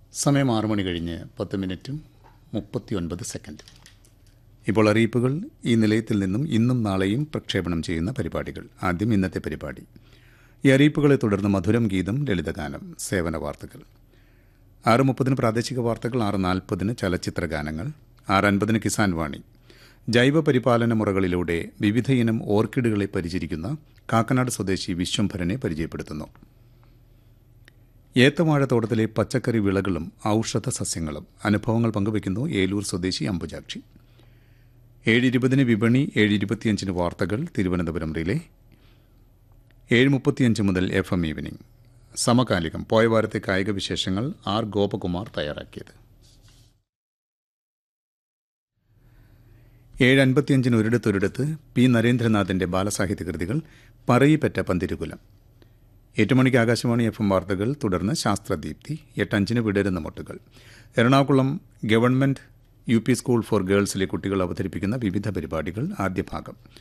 സമയം ആറ് മണി കഴിഞ്ഞ് പത്ത് മിനിറ്റും മുപ്പത്തി ഒൻപത് സെക്കൻഡ് ഇപ്പോൾ അറിയിപ്പുകൾ ഈ നിലയത്തിൽ നിന്നും ഇന്നും നാളെയും പ്രക്ഷേപണം ചെയ്യുന്ന പരിപാടികൾ ആദ്യം ഇന്നത്തെ പരിപാടി ഈ അറിയിപ്പുകളെ തുടർന്ന് മധുരം ഗീതം ലളിതഗാനം സേവന വാർത്തകൾ ആറ് മുപ്പതിന് പ്രാദേശിക വാർത്തകൾ ആറ് നാൽപ്പതിന് ചലച്ചിത്ര ഗാനങ്ങൾ ആറ് അൻപതിന് കിസാൻ വാണി ജൈവ പരിപാലന മുറകളിലൂടെ വിവിധയിനം ഓർക്കിഡുകളെ പരിചരിക്കുന്ന കാക്കനാട് സ്വദേശി വിശ്വംഭരനെ പരിചയപ്പെടുത്തുന്നു ഏത്തവാഴത്തോട്ടത്തിലെ പച്ചക്കറി വിളകളും ഔഷധ സസ്യങ്ങളും അനുഭവങ്ങൾ പങ്കുവയ്ക്കുന്നു ഏലൂർ സ്വദേശി അമ്പുജാക്ഷി ഏഴ് ഇരുപതിന് വിപണി ഏഴ് ഇരുപത്തിയഞ്ചിന് വാർത്തകൾ തിരുവനന്തപുരം റിലേ ഏഴ് മുപ്പത്തിയഞ്ച് മുതൽ എഫ് എം ഈവനിംഗ് സമകാലികം പോയ വാരത്തെ കായിക വിശേഷങ്ങൾ ആർ ഗോപകുമാർ തയ്യാറാക്കിയത് ഏഴ് അൻപത്തിയഞ്ചിന് ഒരിടത്തൊരിടത്ത് പി നരേന്ദ്രനാഥിന്റെ ബാലസാഹിത്യ കൃതികൾ പറയിപ്പറ്റ പന്തിരുകുലം എട്ട് മണിക്ക് ആകാശവാണി എഫ് എം വാർത്തകൾ തുടർന്ന് ശാസ്ത്രദീപ്തി എട്ടഞ്ചിന് വിടരുന്ന മുട്ടുകൾ Ernakulam government U P school for ഗേൾസിലെ കുട്ടികൾ അവതരിപ്പിക്കുന്ന വിവിധ പരിപാടികൾ ആദ്യ ഭാഗം